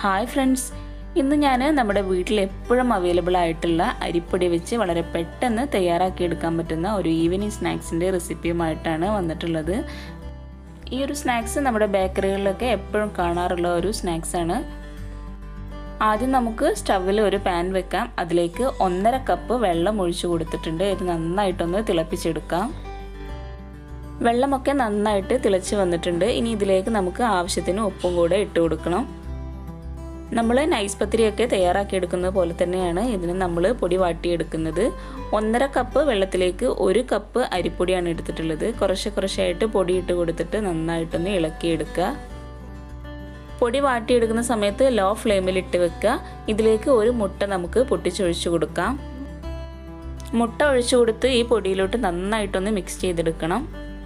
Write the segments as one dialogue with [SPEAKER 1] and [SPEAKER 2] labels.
[SPEAKER 1] hi friends ഇന്ന് ഞാൻ നമ്മുടെ വീട്ടിൽ എപ്പോഴും അവൈലബിൾ ആയിട്ടുള്ള അരിപ്പൊടി വെച്ച് വളരെ പെട്ടെന്ന് തയ്യാറാക്കിയെടുക്കാൻ പറ്റുന്ന ഒരു ഈവനിങ് സ്നാക്സിൻ്റെ റെസിപ്പിയുമായിട്ടാണ് വന്നിട്ടുള്ളത് ഈ ഒരു സ്നാക്സ് നമ്മുടെ ബേക്കറികളിലൊക്കെ എപ്പോഴും കാണാറുള്ള ഒരു സ്നാക്സാണ് ആദ്യം നമുക്ക് സ്റ്റവിൽ ഒരു പാൻ വെക്കാം അതിലേക്ക് ഒന്നര കപ്പ് വെള്ളം ഒഴിച്ചു കൊടുത്തിട്ടുണ്ട് ഇത് നന്നായിട്ടൊന്ന് തിളപ്പിച്ചെടുക്കാം വെള്ളമൊക്കെ നന്നായിട്ട് തിളച്ച് വന്നിട്ടുണ്ട് ഇനി ഇതിലേക്ക് നമുക്ക് ആവശ്യത്തിന് ഉപ്പും കൂടെ ഇട്ട് കൊടുക്കണം നമ്മൾ നൈസ് പത്തിരിയൊക്കെ തയ്യാറാക്കിയെടുക്കുന്നത് പോലെ തന്നെയാണ് ഇതിന് നമ്മൾ പൊടി വാട്ടിയെടുക്കുന്നത് ഒന്നര കപ്പ് വെള്ളത്തിലേക്ക് ഒരു കപ്പ് അരിപ്പൊടിയാണ് എടുത്തിട്ടുള്ളത് കുറച്ച് കുറച്ചായിട്ട് പൊടി ഇട്ട് കൊടുത്തിട്ട് നന്നായിട്ടൊന്ന് ഇളക്കിയെടുക്കുക പൊടി വാട്ടിയെടുക്കുന്ന സമയത്ത് ലോ ഫ്ലെയിമിൽ ഇട്ട് വെക്കുക ഇതിലേക്ക് ഒരു മുട്ട നമുക്ക് പൊട്ടിച്ചൊഴിച്ചു കൊടുക്കാം മുട്ട ഒഴിച്ചു കൊടുത്ത് ഈ പൊടിയിലോട്ട് നന്നായിട്ടൊന്ന് മിക്സ് ചെയ്തെടുക്കണം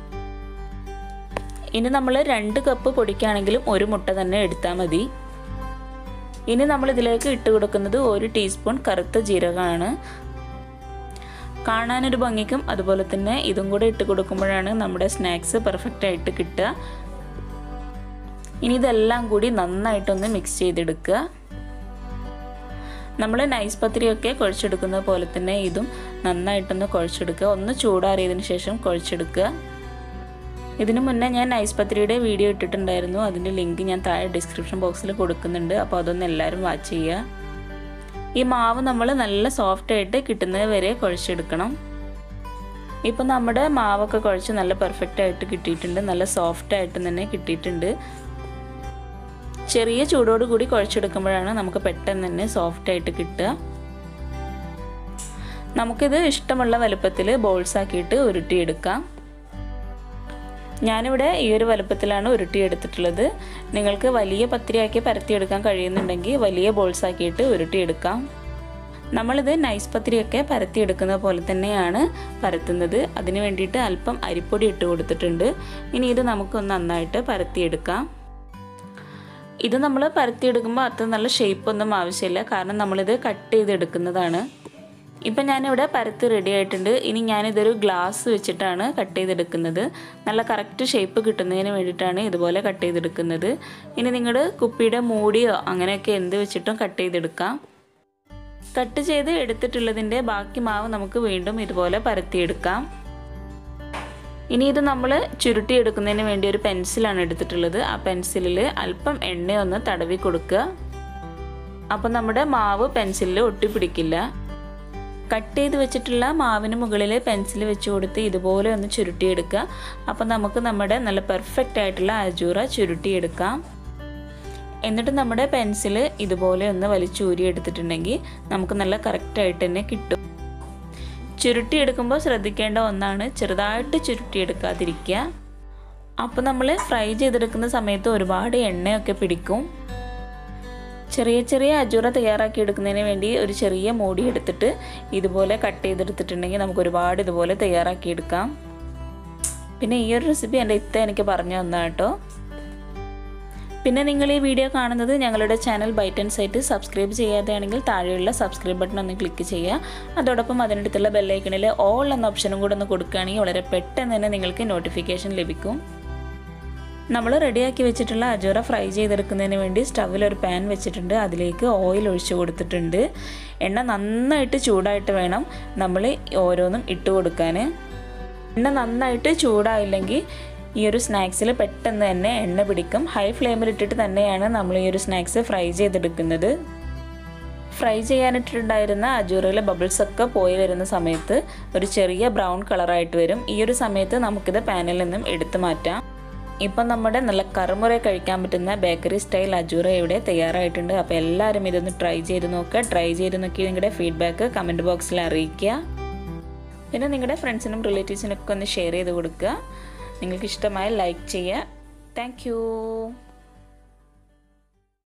[SPEAKER 1] ഇനി നമ്മൾ രണ്ട് കപ്പ് പൊടിക്കാണെങ്കിലും ഒരു മുട്ട തന്നെ എടുത്താൽ മതി ഇനി നമ്മൾ ഇതിലേക്ക് ഇട്ട് കൊടുക്കുന്നത് ഒരു ടീസ്പൂൺ കറുത്ത ജീരകമാണ് കാണാനൊരു ഭംഗിക്കും അതുപോലെ തന്നെ ഇതും കൂടെ ഇട്ട് കൊടുക്കുമ്പോഴാണ് നമ്മുടെ സ്നാക്സ് പെർഫെക്റ്റ് ആയിട്ട് കിട്ടുക ഇനി ഇതെല്ലാം കൂടി നന്നായിട്ടൊന്ന് മിക്സ് ചെയ്തെടുക്കുക നമ്മൾ നൈസ് പത്തിരിയൊക്കെ കുഴച്ചെടുക്കുന്നത് പോലെ തന്നെ ഇതും നന്നായിട്ടൊന്ന് കുഴച്ചെടുക്കുക ഒന്ന് ചൂടാറിയതിന് ശേഷം കുഴച്ചെടുക്കുക ഇതിനു മുന്നേ ഞാൻ നൈസ് പത്രിയുടെ വീഡിയോ ഇട്ടിട്ടുണ്ടായിരുന്നു അതിൻ്റെ ലിങ്ക് ഞാൻ താഴെ ഡിസ്ക്രിപ്ഷൻ ബോക്സിൽ കൊടുക്കുന്നുണ്ട് അപ്പോൾ അതൊന്ന് എല്ലാവരും വാച്ച് ചെയ്യുക ഈ മാവ് നമ്മൾ നല്ല സോഫ്റ്റ് ആയിട്ട് കിട്ടുന്നത് വരെ കുഴച്ചെടുക്കണം ഇപ്പം നമ്മുടെ മാവൊക്കെ കുഴച്ച് നല്ല പെർഫെക്റ്റ് ആയിട്ട് കിട്ടിയിട്ടുണ്ട് നല്ല സോഫ്റ്റ് ആയിട്ട് തന്നെ കിട്ടിയിട്ടുണ്ട് ചെറിയ ചൂടോട് കൂടി കുഴച്ചെടുക്കുമ്പോഴാണ് നമുക്ക് പെട്ടെന്ന് തന്നെ സോഫ്റ്റ് ആയിട്ട് കിട്ടുക നമുക്കിത് ഇഷ്ടമുള്ള വലുപ്പത്തിൽ ബോൾസ് ആക്കിയിട്ട് ഉരുട്ടിയെടുക്കാം ഞാനിവിടെ ഈ ഒരു വലുപ്പത്തിലാണ് ഉരുട്ടിയെടുത്തിട്ടുള്ളത് നിങ്ങൾക്ക് വലിയ പത്തിരിയാക്കി പരത്തിയെടുക്കാൻ കഴിയുന്നുണ്ടെങ്കിൽ വലിയ ബോൾസ് ആക്കിയിട്ട് ഉരുട്ടിയെടുക്കാം നമ്മളിത് നൈസ് പത്തിരിയൊക്കെ പരത്തിയെടുക്കുന്ന പോലെ തന്നെയാണ് പരത്തുന്നത് അതിന് വേണ്ടിയിട്ട് അല്പം അരിപ്പൊടി ഇട്ട് കൊടുത്തിട്ടുണ്ട് ഇനി ഇത് നമുക്കൊന്ന് നന്നായിട്ട് പരത്തിയെടുക്കാം ഇത് നമ്മൾ പരത്തിയെടുക്കുമ്പോൾ അത്ര നല്ല ഷേപ്പൊന്നും ആവശ്യമില്ല കാരണം നമ്മളിത് കട്ട് ചെയ്തെടുക്കുന്നതാണ് ഇപ്പം ഞാനിവിടെ പരത്തി റെഡി ആയിട്ടുണ്ട് ഇനി ഞാനിതൊരു ഗ്ലാസ് വെച്ചിട്ടാണ് കട്ട് ചെയ്തെടുക്കുന്നത് നല്ല കറക്റ്റ് ഷേപ്പ് കിട്ടുന്നതിന് വേണ്ടിയിട്ടാണ് ഇതുപോലെ കട്ട് ചെയ്തെടുക്കുന്നത് ഇനി നിങ്ങളുടെ കുപ്പിയുടെ മൂടിയോ അങ്ങനെയൊക്കെ എന്ത് വെച്ചിട്ടും കട്ട് ചെയ്തെടുക്കാം കട്ട് ചെയ്ത് എടുത്തിട്ടുള്ളതിൻ്റെ ബാക്കി മാവ് നമുക്ക് വീണ്ടും ഇതുപോലെ പരത്തിയെടുക്കാം ഇനി ഇത് നമ്മൾ ചുരുട്ടിയെടുക്കുന്നതിന് വേണ്ടി ഒരു പെൻസിലാണ് എടുത്തിട്ടുള്ളത് ആ പെൻസിലിൽ അല്പം എണ്ണ ഒന്ന് തടവി കൊടുക്കുക അപ്പോൾ നമ്മുടെ മാവ് പെൻസിലിൽ ഒട്ടിപ്പിടിക്കില്ല കട്ട് ചെയ്ത് വെച്ചിട്ടുള്ള മാവിന് മുകളിൽ പെൻസിൽ വെച്ച് കൊടുത്ത് ഇതുപോലെ ഒന്ന് ചുരുട്ടിയെടുക്കുക അപ്പോൾ നമുക്ക് നമ്മുടെ നല്ല പെർഫെക്റ്റ് ആയിട്ടുള്ള അജൂറ ചുരുട്ടിയെടുക്കാം എന്നിട്ട് നമ്മുടെ പെൻസിൽ ഇതുപോലെ ഒന്ന് വലിച്ചൂരി എടുത്തിട്ടുണ്ടെങ്കിൽ നമുക്ക് നല്ല കറക്റ്റായിട്ട് തന്നെ കിട്ടും ചുരുട്ടിയെടുക്കുമ്പോൾ ശ്രദ്ധിക്കേണ്ട ഒന്നാണ് ചെറുതായിട്ട് ചുരുട്ടിയെടുക്കാതിരിക്കുക അപ്പോൾ നമ്മൾ ഫ്രൈ ചെയ്തെടുക്കുന്ന സമയത്ത് ഒരുപാട് എണ്ണയൊക്കെ പിടിക്കും ചെറിയ ചെറിയ അജൂറ തയ്യാറാക്കി എടുക്കുന്നതിന് വേണ്ടി ഒരു ചെറിയ മൂടി എടുത്തിട്ട് ഇതുപോലെ കട്ട് ചെയ്തെടുത്തിട്ടുണ്ടെങ്കിൽ നമുക്ക് ഒരുപാട് ഇതുപോലെ തയ്യാറാക്കി എടുക്കാം പിന്നെ ഈ ഒരു റെസിപ്പി എൻ്റെ ഇത്ത എനിക്ക് പറഞ്ഞു തന്നാ കേട്ടോ പിന്നെ നിങ്ങൾ ഈ വീഡിയോ കാണുന്നത് ഞങ്ങളുടെ ചാനൽ ബൈറ്റൻ സൈറ്റ് സബ്സ്ക്രൈബ് ചെയ്യാതെയാണെങ്കിൽ താഴെയുള്ള സബ്സ്ക്രൈബ് ബട്ടൺ ഒന്ന് ക്ലിക്ക് ചെയ്യുക അതോടൊപ്പം അതിനടുത്തുള്ള ബെല്ലൈക്കണിൽ ഓൾ എന്ന ഓപ്ഷനും കൂടെ ഒന്ന് കൊടുക്കുകയാണെങ്കിൽ വളരെ പെട്ടെന്ന് തന്നെ നിങ്ങൾക്ക് നോട്ടിഫിക്കേഷൻ ലഭിക്കും നമ്മൾ റെഡിയാക്കി വെച്ചിട്ടുള്ള അജോറ ഫ്രൈ ചെയ്തെടുക്കുന്നതിന് വേണ്ടി സ്റ്റവിൽ ഒരു പാൻ വെച്ചിട്ടുണ്ട് അതിലേക്ക് ഓയിൽ ഒഴിച്ചു കൊടുത്തിട്ടുണ്ട് എണ്ണ നന്നായിട്ട് ചൂടായിട്ട് വേണം നമ്മൾ ഓരോന്നും ഇട്ട് കൊടുക്കാൻ എണ്ണ നന്നായിട്ട് ചൂടായില്ലെങ്കിൽ ഈ ഒരു സ്നാക്സിൽ പെട്ടെന്ന് തന്നെ എണ്ണ പിടിക്കും ഹൈ ഫ്ലെയിമിൽ ഇട്ടിട്ട് തന്നെയാണ് നമ്മൾ ഈ ഒരു സ്നാക്സ് ഫ്രൈ ചെയ്തെടുക്കുന്നത് ഫ്രൈ ചെയ്യാനിട്ടുണ്ടായിരുന്ന അജൂറയിലെ ബബിൾസ് ഒക്കെ പോയി വരുന്ന സമയത്ത് ഒരു ചെറിയ ബ്രൗൺ കളറായിട്ട് വരും ഈ ഒരു സമയത്ത് നമുക്കിത് പാനിൽ നിന്നും എടുത്തു മാറ്റാം ഇപ്പം നമ്മുടെ നല്ല കറുമുറ കഴിക്കാൻ പറ്റുന്ന ബേക്കറി സ്റ്റൈൽ അജൂറ ഇവിടെ തയ്യാറായിട്ടുണ്ട് അപ്പോൾ എല്ലാവരും ഇതൊന്ന് ട്രൈ ചെയ്ത് നോക്കുക ട്രൈ ചെയ്ത് നോക്കി നിങ്ങളുടെ ഫീഡ്ബാക്ക് കമൻറ്റ് ബോക്സിൽ അറിയിക്കുക പിന്നെ നിങ്ങളുടെ ഫ്രണ്ട്സിനും റിലേറ്റീവ്സിനൊക്കെ ഒന്ന് ഷെയർ ചെയ്ത് കൊടുക്കുക നിങ്ങൾക്ക് ഇഷ്ടമായ ലൈക്ക് ചെയ്യുക താങ്ക്